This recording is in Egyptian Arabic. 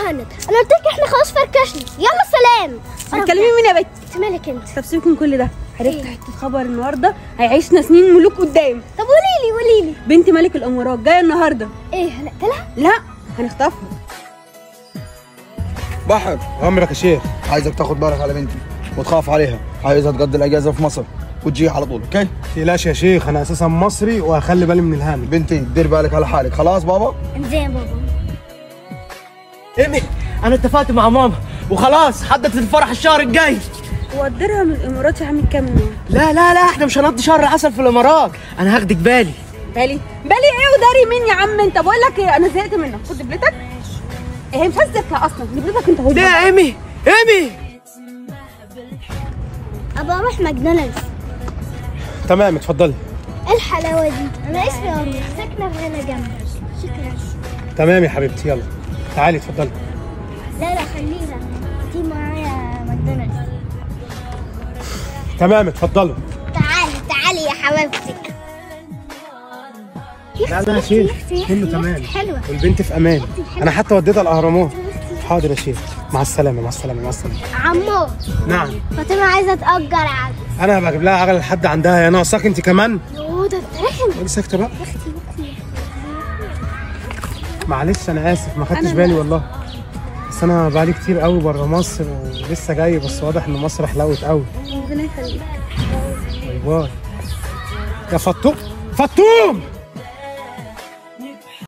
مهند انا قلت لك احنا خلاص فركشنا يلا سلام بتكلمي مين يا بت انت مالك انت طب سيبك من كل ده عرفت إيه؟ حته خبر النهارده هيعيشنا سنين ملوك قدام طب قولي لي قولي لي بنت ملك الامارات جايه النهارده ايه هنقتلها لا هنخطفها بحر امرك يا شيخ عايزك تاخد بالك على بنتي وتخاف عليها عايزها تقضي الاجازه في مصر وتجي على طول اوكي تقلقش يا شيخ انا اساسا مصري وهخلي بالي من الهاني بنتي دير بالك على حالك خلاص بابا زي يا بابا ايمي انا اتفقت مع ماما وخلاص حددت الفرح الشهر الجاي ودرها من الامارات يا عم كام يوم لا لا لا احنا مش هنقضي شهر عسل في الامارات انا هاخدك بالي بالي بالي ايه وداري مين يا عم انت بقول لك ايه انا زهقت منك خد دبلتك هي مش هتزكى اصلا دبلتك انت هو ليه يا ايمي ايمي ابقى اروح ماكدونالدز تمام اتفضلي ايه الحلاوه دي انا اسمي اروح ساكنه في هنا جنبي شكرا تمام يا حبيبتي يلا تعالي اتفضلي لا لا خليها دي معايا ماكدونالدز تمام اتفضلوا تعالي تعالي يا حبيبتي لا لا يا شيخ كله تمام حلوه والبنت في امان انا حتى وديتها الاهرامات حاضر يا شيخ مع السلامه مع السلامه مع السلامه عمو نعم فاطمه عايزه تأجر عجل انا هبقى اجيب لها عجله لحد عندها يا ناقصاك انت كمان يوه ده انت رخم قولي ساكته بقى اختي اختي معلش انا اسف ما خدتش أنا- بالي والله بس انا بقالي كتير قوي بره مصر ولسه جاي بس واضح ان مصر حلوت قوي ربنا يخليك باي باي يا فطوم فطوم